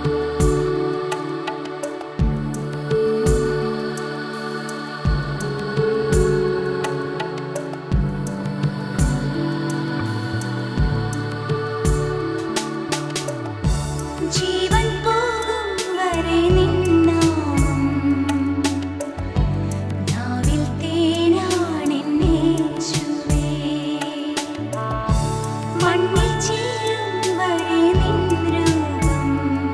ജീവൻ പോകും വരെ നിന്നാമം നാവിൽ തേനാണെന്നേശുവേ മണ്ണിൽ ചേരും വരെ നിൻ രൂപം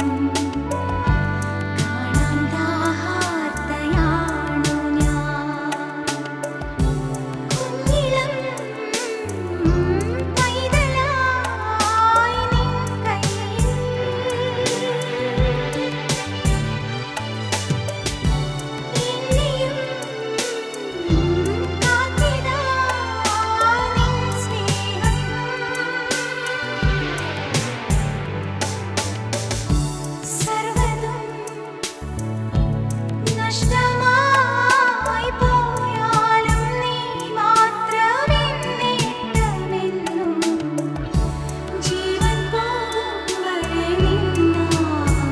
കാണാൻ ദാഹാർത്തയാണു ഞാൻ കുഞ്ഞിളം പൈതലായി നിൻ കയ്യിൽ എന്നെയും കാത്തിടാ നിൻ സ്നേഹം സർവ്വതും നഷ്ടമായി പോയാലും നീ മാത്രമെന്നേറ്റമെന്നും ജീവൻ പോകും വരെ നിന്നാമം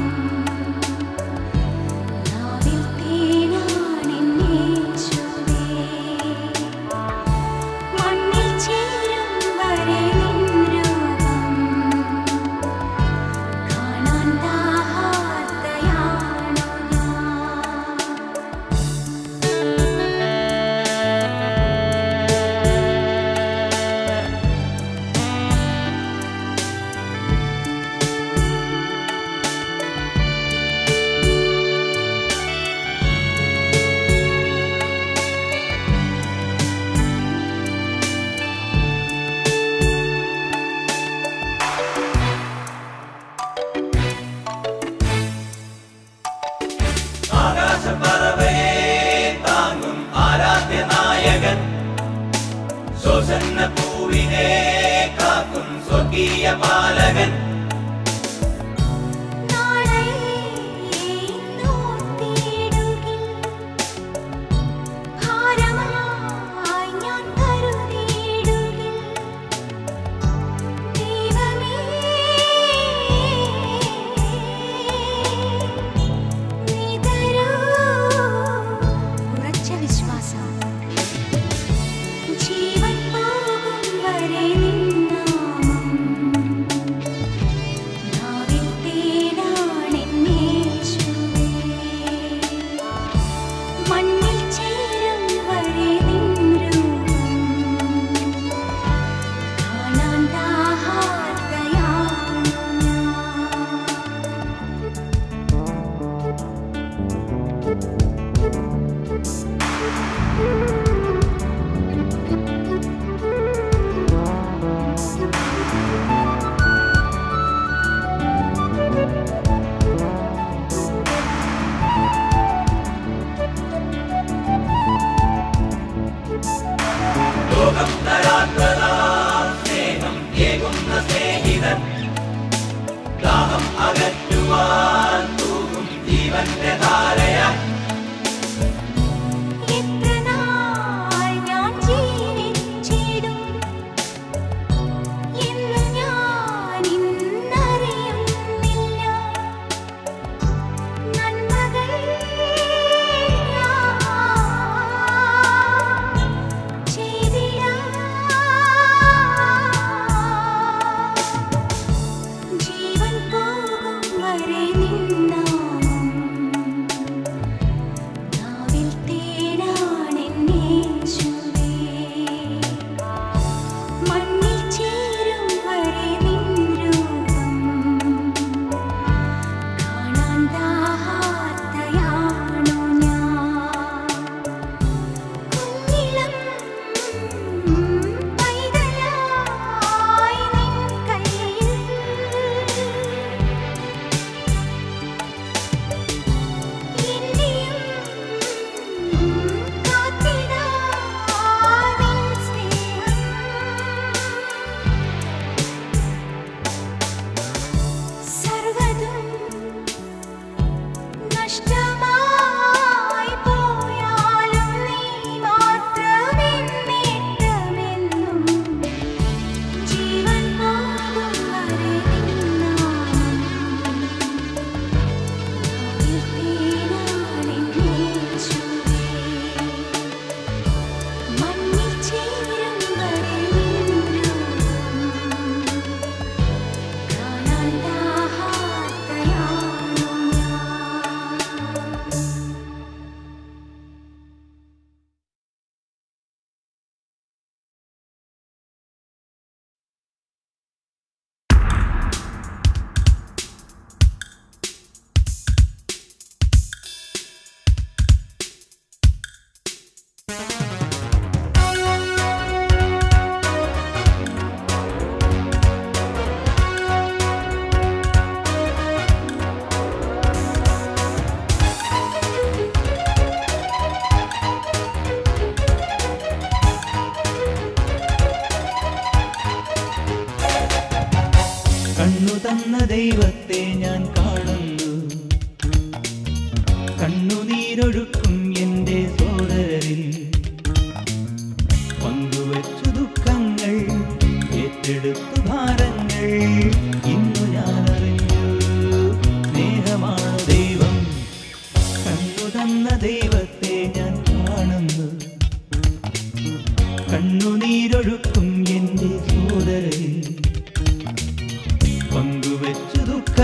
നാവിൽ തേനാണെന്നേശുവേ മണ്ണിൽ ചേരും വരെ നിൻ രൂപം കാണാൻ ദാഹാർത്തയാണു ഞാൻ ആകാശപ്പറവയെ താങ്ങും ആരാധ്യ നായകൻ ശോഷന്ന പൂവിനെ കാക്കും സ്വർഗീയ പാലകൻ നാളെ നോർത്തിടുകിൽ ഭാരമായി ഞാൻ കരുതിയിടുകിൽ ദൈവമേ നീ തരൂ ഉറച്ച വിശ്വാസം ജീവൻ പോകും വരെ നിന്നാമം നാവിൽ തേനാണെന്നേശുവേ മണ്ണിൽ ചേരും വരെ നിൻ രൂപം കാണാൻ ദാഹാർത്തയാണു ഞാൻ ലോകം തരാത്തതാ സ്നേഹം ഏകുന്ന സ്നേഹിതൻ ദാഹം അകറ്റുവാൻ തൂകും ജീവന്റെ ധാരയായി എത്ര നാൾ ഞാൻ ജീവിച്ചിടും എന്ന് ഞാൻ ഇന്നറിയുന്നില്ല നന്മകൾ ചെയ്തിടാം ജീവൻ പോകും വരെ നിന്നാമം നാവിൽ തേനാണെന്നേശുവേ മണ്ണിൽ ചേരും വരെ നിൻ രൂപം കാണാൻ ദാഹാർത്തയാണു ഞാൻ കുഞ്ഞിളം പൈതലായി നിൻ കയ്യിൽ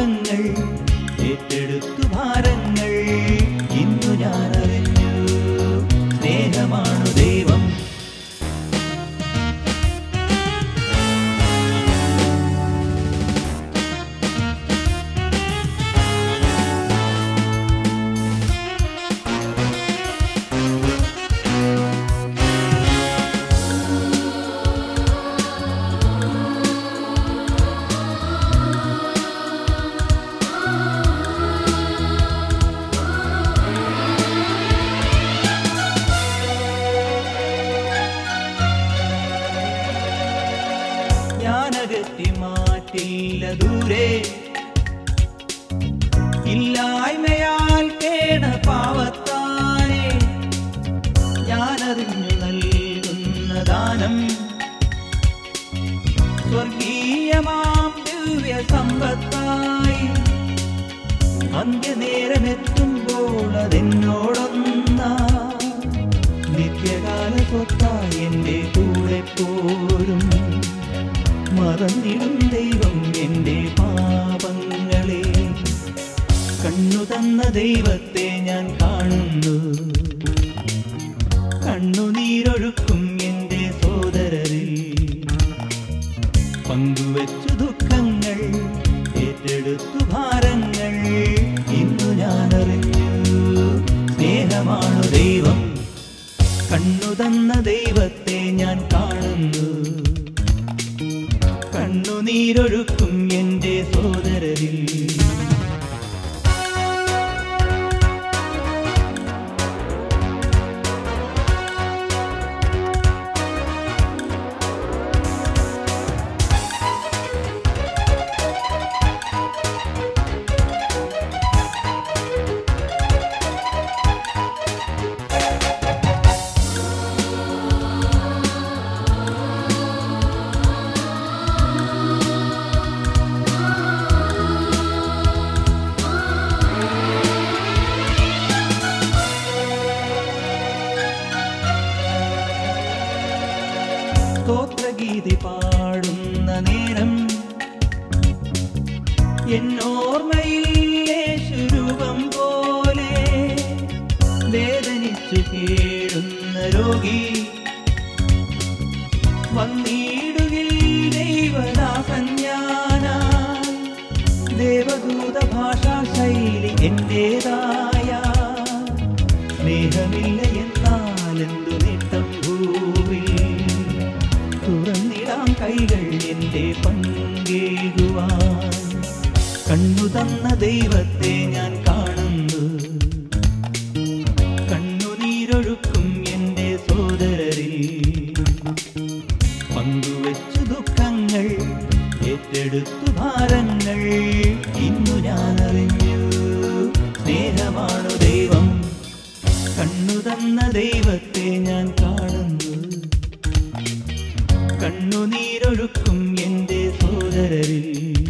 ദുഃഖങ്ങൾ ഏറ്റെടുത്തു ഭാരങ്ങൾ ഇന്നു ഞാൻ അറിഞ്ഞു സ്നേഹമാണു ദൈവം ഞാനകറ്റി മാറ്റില്ല ദൂരെ ഇല്ലായ്മയാൽ കേണ പാവത്താനെ ഞാനറിഞ്ഞു നൽകുന്ന ദാനം സ്വർഗീയമാം ദിവ്യ സമ്പത്തായി അന്ത്യനേരമെത്തുമ്പോൾ അതെന്നോടൊന്നാ നിത്യകാല സ്വത്തായി എൻ്റെ കൂടെ പോരും മറന്നിടും ദൈവം എൻ്റെ പാപങ്ങളെ കണ്ണു തന്ന ദൈവത്തെ ഞാൻ കാണുന്നു കണ്ണുനീരൊഴുക്കും എൻ്റെ സോദരരിൽ പങ്കുവച്ചു ദുഃഖങ്ങൾ ഏറ്റെടുത്തു ഭാരങ്ങൾ ഇന്നു ഞാൻ അറിഞ്ഞു സ്നേഹമാണു ദൈവം കണ്ണു തന്ന ദൈവത്തെ ഞാൻ കാണുന്നു കണ്ണുനീരൊഴുക്കും എൻ്റെ സോദരരിൽ സ്തോത്രഗീതി പാടുന്ന നേരം എന്നോർമ്മയിൽ യേശുരൂപം പോലെ വേദനിച്ചു കേഴുന്ന രോഗി വന്നിടുകിൽ ദൈവദാസൻ ഞാനാ ദേവദൂത ഭാഷാ ശൈലി എന്റേതായ സ്നേഹമില്ല എന്നാലെന്തു നേട്ടം ഭൂവിൽ തുറന്നിടാം കൈകൾ എൻ്റെ പങ്കേകുവാൻ കണ്ണു തന്ന ദൈവത്തെ ഞാൻ കാണുന്നു കണ്ണുനീരൊഴുക്കും എൻ്റെ സോദരരിൽ പങ്കുവച്ചു ദുഃഖങ്ങൾ ഏറ്റെടുത്തു ഭാരങ്ങൾ ഇന്നു ഞാൻ അറിഞ്ഞു സ്നേഹമാണു ദൈവം കണ്ണു തന്ന ദൈവത്തെ ഞാൻ കാണുന്നു കണ്ണുനീരൊഴുക്കും എൻ്റെ സോദരരിൽ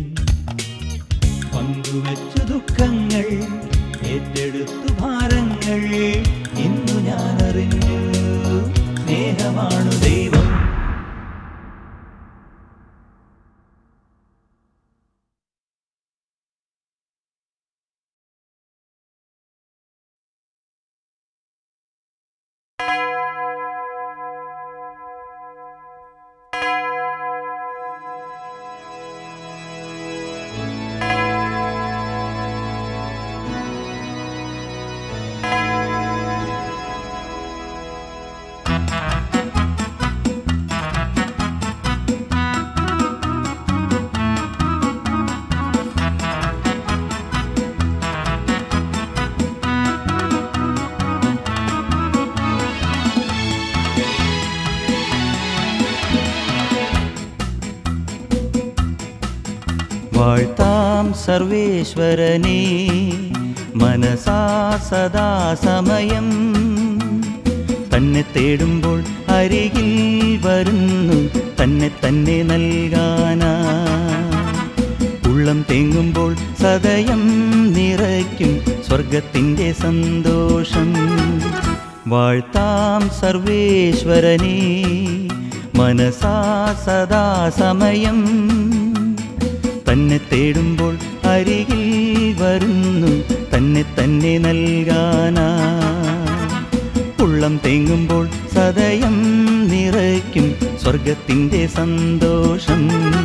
പങ്കുവച്ചു ദുഃഖങ്ങൾ ഏറ്റെടുത്തു ഭാരങ്ങൾ ഇന്നു ഞാൻ അറിഞ്ഞു സ്നേഹമാണു ദൈവം വാഴ്ത്താം സർവേശ്വരനെ മനസാ സദാ സമയം തന്നെ തേടുമ്പോൾ അരികിൽ വരുന്നു തന്നെ തന്നെ നൽകാനാ ഉള്ളം തേങ്ങുമ്പോൾ സദയം നിറയ്ക്കും സ്വർഗത്തിൻ്റെ സന്തോഷം വാഴ്ത്താം സർവേശ്വരനെ മനസാ സദാ സമയം തന്നെ തേടുമ്പോൾ അരികിൽ വരുന്നു തന്നെ തന്നെ നൽകാനാ ഉള്ളം തേങ്ങുമ്പോൾ സദയം നിറയ്ക്കും സ്വർഗത്തിൻ്റെ സന്തോഷം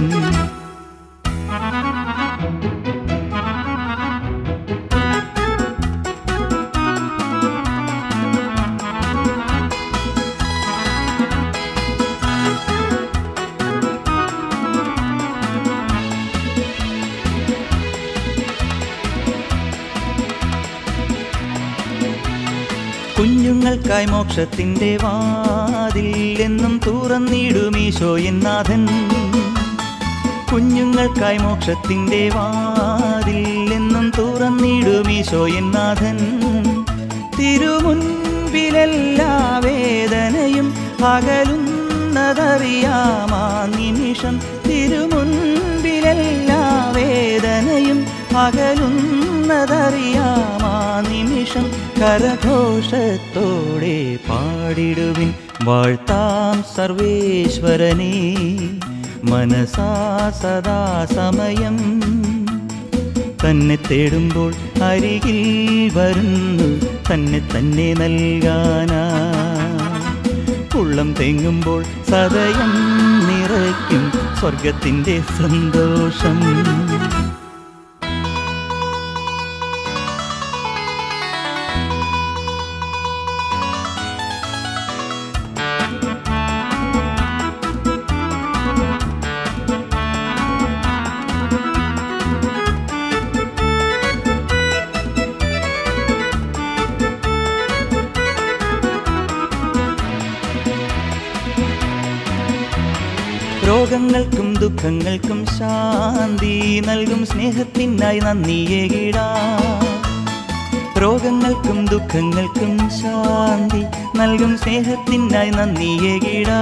കുഞ്ഞുങ്ങൾക്കായി മോക്ഷത്തിന്റെ വാതിൽ എന്നും തുറന്നിടും ഈശോ എന്നാഥൻ കുഞ്ഞുങ്ങൾക്കായി മോക്ഷത്തിന്റെ വാതിൽ എന്നും തുറന്നിടും ഈശോ എന്നാഥൻ തിരുമുൻപിലെല്ലാ വേദനയും അകലുന്നതറിയാമാ നിമിഷം തിരുമുൻപിലെല്ലാ വേദനയും അകലുന്നതറിയാമാ നിമിഷം കരഘോഷത്തോടെ പാടിടുവിൻ വാഴ്ത്താം സർവേശ്വരനെ മനസാ സദാ സമയം തന്നെ തേടുമ്പോൾ അരികിൽ വരുന്നു തന്നെ തന്നെ നൽകാനാ ഉള്ളം തെങ്ങുമ്പോൾ സദയം നിറയ്ക്കും സ്വർഗത്തിൻ്റെ സന്തോഷം രോഗങ്ങൾക്കും ദുഃഖങ്ങൾക്കും ശാന്തി നൽകും സ്നേഹത്തിനായി നന്ദിയേകിടാ രോഗങ്ങൾക്കും ദുഃഖങ്ങൾക്കും ശാന്തി നൽകും സ്നേഹത്തിനായി നന്ദിയേകിടാ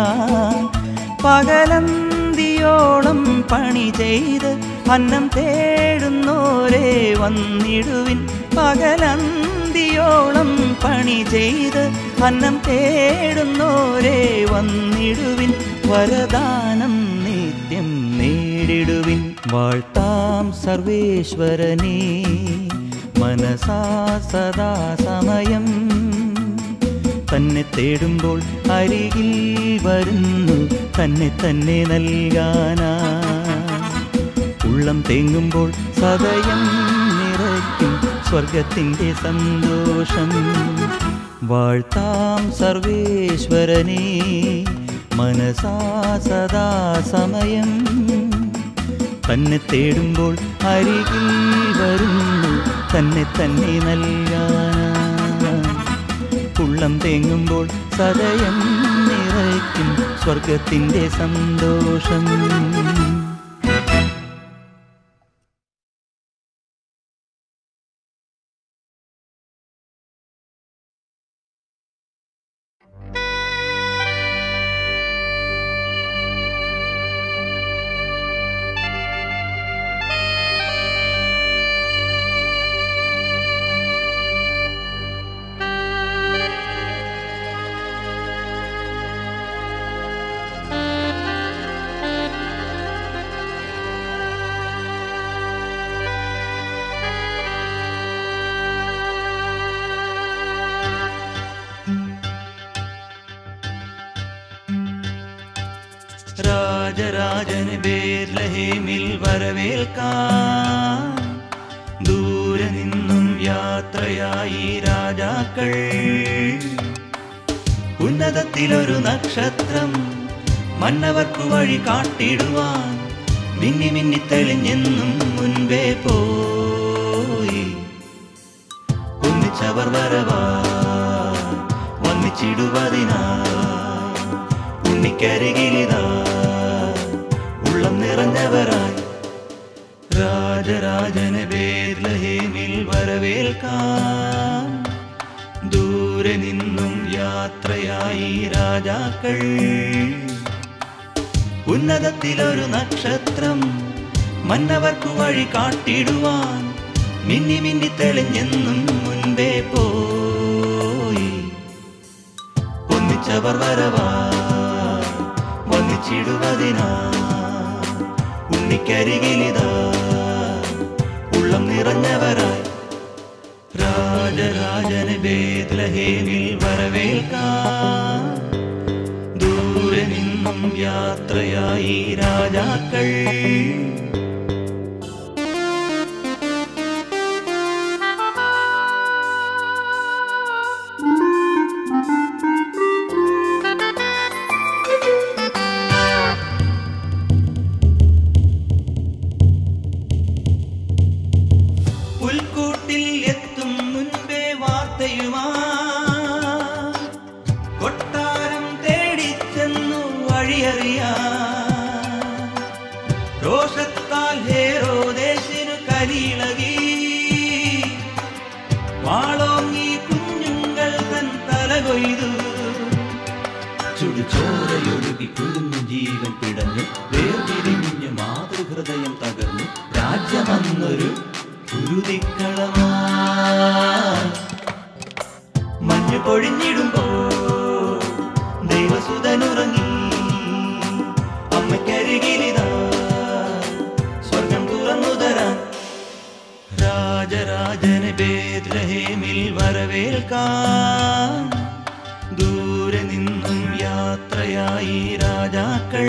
പകലന്തിയോളം പണി ചെയ്ത് അന്നം തേടുന്നോരെ വന്നിടുവിൻ പകലന്തിയോളം പണി ചെയ്ത് അന്നം തേടുന്നോരെ വന്നിടുവിൻ വരദാനം നിത്യം നേടിടുവിൻ വാഴ്ത്താം സർവേശ്വരനെ മനസാ സദാ സമയം തന്നെ തേടുമ്പോൾ അരികിൽ വരുന്നു തന്നെ തന്നെ നൽകാനാ ഉള്ളം തേങ്ങുമ്പോൾ സദയം നിറയ്ക്കും സ്വർഗത്തിൻ്റെ സന്തോഷം വാഴ്ത്താം സർവേശ്വരനെ മനസാ സദാ സമയം തന്നെ തേടുമ്പോൾ അരികിൽ വരുന്നു തന്നെ തന്നെ നൽകാനാ ഉള്ളം തേങ്ങുമ്പോൾ സദയം നിറയ്ക്കും സ്വർഗത്തിൻ്റെ സന്തോഷം രാജരാജന് ബേർലഹേമിൽ വരവേൽക്കാൻ ദൂരെ നിന്നും യാത്രയായി രാജാക്കൾ ഉന്നതത്തിലൊരു നക്ഷത്രം മന്നവർക്കു വഴി കാട്ടിടുവാൻ മിന്നി മിന്നി തെളിഞ്ഞെന്നും മുൻപേ പോയി ഒന്നിച്ചവർ വരവാ വന്നിച്ചിടുവതിനാ ഉണ്ണിക്കരികിലിതാ ഉള്ളം നിറഞ്ഞവരായി രാജരാജന് ബേർലഹേമിൽ വരവേൽക്കാൻ ദൂരെ നിന്നും യാത്രയായി രാജാക്കൾ ഉന്നതത്തിലൊരു നക്ഷത്രം മന്നവർക്കു വഴി കാട്ടിടുവാൻ മിന്നി മിന്നി തെളിഞ്ഞെന്നും മുൻപേ പോയി ഒന്നിച്ചവർ വരവാ വന്നിച്ചിടുവതിനാ ഉണ്ണിക്കരികിലിതാ ഉള്ളം നിറഞ്ഞവരായി രാജരാജന് ബേദ്ലഹേമിൽ വരവേൽക്കാൻ ദൂരെ നിന്നും യാത്രയായി രാജാക്കൾ പുൽക്കൂട്ടിൽ എത്തും മുൻപേ വാർത്തയുമാ കൊട്ടാരം തേടിച്ചെന്നു വഴിയറിയാ രോഷത്താൽ ഹേരോദേശിനു കലിയിളകി വാളോങ്ങി കുഞ്ഞുങ്ങൾ തൻ തല കൊയ്തു ചുടുചോരയൊഴുകി കുരുന്നു ജീവൻ പിടഞ്ഞു വേർതിരിഞ്ഞു മാതൃഹൃദയം തകർന്നു രാജ്യമന്നൊരു കുരുതിക്കളമാ മഞ്ഞു പൊഴിഞ്ഞിടുമ്പോ ദൈവസുതനുറങ്ങി അമ്മയ്ക്കരികിലിതാ സ്വർഗം തുറന്നു തരാൻ രാജരാജന് ബേദ്ലഹേമിൽ വരവേൽക്കാൻ ദൂരെ നിന്നും യാത്രയായി രാജാക്കൾ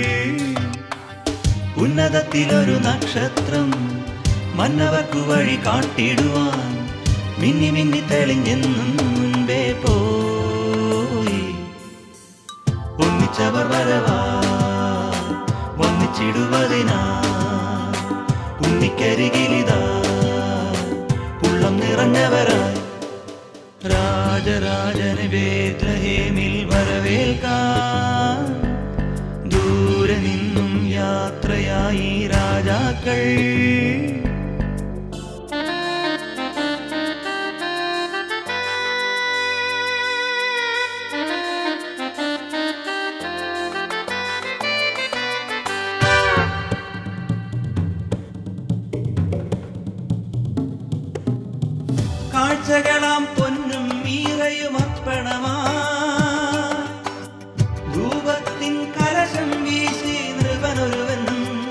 ഉന്നതത്തിലൊരു നക്ഷത്രം മന്നവർക്കു വഴി കാട്ടിടുവാൻ മിന്നി മിന്നി തെളിഞ്ഞെന്നും മുൻപേ പോയി ഒന്നിച്ചവർ വരവാ ഒന്നിച്ചിടുവതിനാ ഉണ്ണിക്കരികിലിതാ ഉള്ളം നിറഞ്ഞവരായി രാജരാജന് ബേദ്ലഹേമിൽ വരവേൽക്കാൻ ദൂരെ നിന്നും യാത്രയായി രാജാക്കൾ കാഴ്ചകളാം പൊന്നും മീറയും അർപ്പണമാ ധൂപത്തിൻ കലശം വീശി നൃപനൊരുവൻ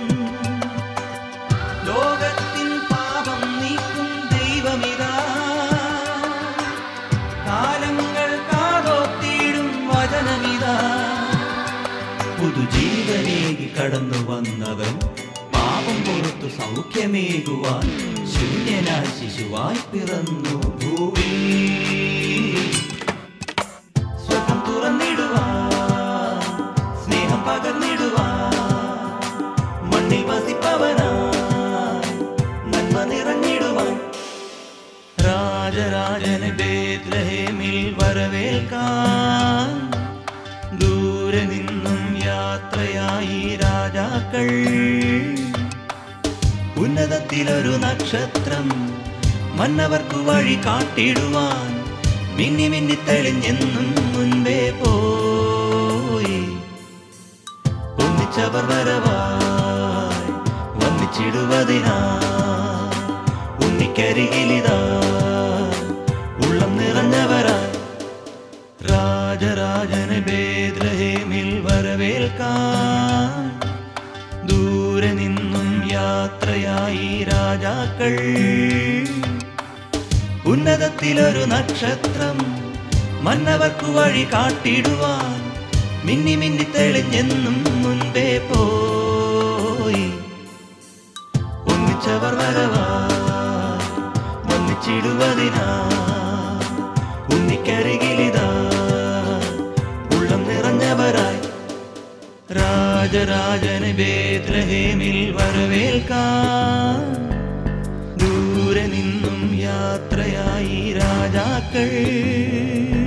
ലോകത്തിൻ പാപം നീക്കും ദൈവമിതാ കാലങ്ങൾ കാതോത്തിയിടും വചനമിതാ പുതുജീവനേകി കടന്നു വന്നവൻ പാപം പുറത്തു സൗഖ്യമേകുവാൻ ശൂന്യനായി ശിശുവായി പിറന്നു ഭൂവിൽ സ്വകം തുറന്നിടുവാൻ സ്നേഹം പകർന്നിടുവാൻ മണ്ണിൽ വസിപ്പവനായി നന്മ നിറഞ്ഞിടുവാൻ രാജരാജന് ബേദ്ലഹേമിൽ വരവേൽക്കാൻ ദൂരെ നിന്നും യാത്രയായി രാജാക്കൾ ഉന്നതത്തിലൊരു നക്ഷത്രം മന്നവർക്കു വഴി കാട്ടിടുവാൻ മിന്നി മിന്നി തെളിഞ്ഞെന്നും മുൻപേ പോയി ഒന്നിച്ചവർ വരവായി വന്നിച്ചിടുവതിനാ ഉണ്ണിക്കരികിലിതാ ഉള്ളം നിറഞ്ഞവരായി രാജരാജന് ബേദ്ലഹേമിൽ വരവേൽക്കാൻ ദൂരെ നിന്നും യാത്രയായി രാജാക്കൾ ഉന്നതത്തിലൊരു നക്ഷത്രം മന്നവർക്കു വഴി കാട്ടിടുവാൻ മിന്നി മിന്നി തെളിഞ്ഞെന്നും മുൻപേ പോയി ഒന്നിച്ചവർ വരവായി ഒന്നിച്ചിടുവതിനാ ഉണ്ണിക്കരികിലിതാ ഉള്ളം നിറഞ്ഞവരായി രാജരാജന് ബേദ്ലഹേമിൽ വരവേൽക്കാൻ ദൂരെ നിന്നും യാത്രയായി രാജാക്കൾ